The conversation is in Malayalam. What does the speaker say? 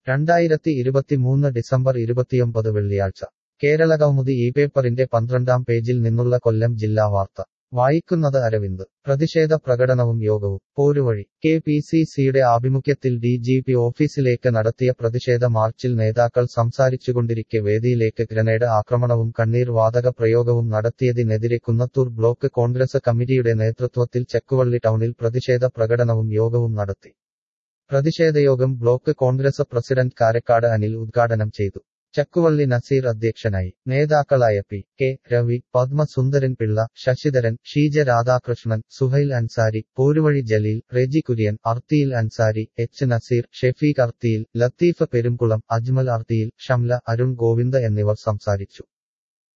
രണ്ടായിരത്തി ഇരുപത്തിമൂന്ന് ഡിസംബർ ഇരുപത്തിയൊമ്പത് വെള്ളിയാഴ്ച കേരള കൗമുദി ഈ പേപ്പറിന്റെ പന്ത്രണ്ടാം പേജിൽ നിന്നുള്ള കൊല്ലം ജില്ലാ വാർത്ത വായിക്കുന്നത് അരവിന്ദ് പ്രതിഷേധ പ്രകടനവും യോഗവും പോരുവഴി കെ പി സി സിയുടെ ആഭിമുഖ്യത്തിൽ ഡി ജി പി ഓഫീസിലേക്ക് നടത്തിയ പ്രതിഷേധ മാർച്ചിൽ നേതാക്കൾ സംസാരിച്ചുകൊണ്ടിരിക്കെ വേദിയിലേക്ക് ഗ്രനേഡ് ആക്രമണവും കണ്ണീർ വാതക പ്രയോഗവും നടത്തിയതിനെതിരെ കുന്നത്തൂർ ബ്ലോക്ക് കോൺഗ്രസ് കമ്മിറ്റിയുടെ നേതൃത്വത്തിൽ ചെക്കുവള്ളി ടൗണിൽ പ്രതിഷേധ പ്രകടനവും യോഗവും നടത്തി പ്രതിഷേധയോഗം ബ്ലോക്ക് കോൺഗ്രസ് പ്രസിഡന്റ് കാരക്കാട് അനിൽ ഉദ്ഘാടനം ചെയ്തു ചക്കുവള്ളി നസീർ അധ്യക്ഷനായി നേതാക്കളായ P K Ravi Padmasundaran Pillai Sasidharan Sheeja Radhakrishnan Suhail Ansari Poruvazhy Jaleel Reji Kurian Arthiyil Ansari H Nazeer Shefeeque Arthiyil Latheef Perumkulam Ajmal Arthiyil Shamla Arun Govinda എന്നിവർ സംസാരിച്ചു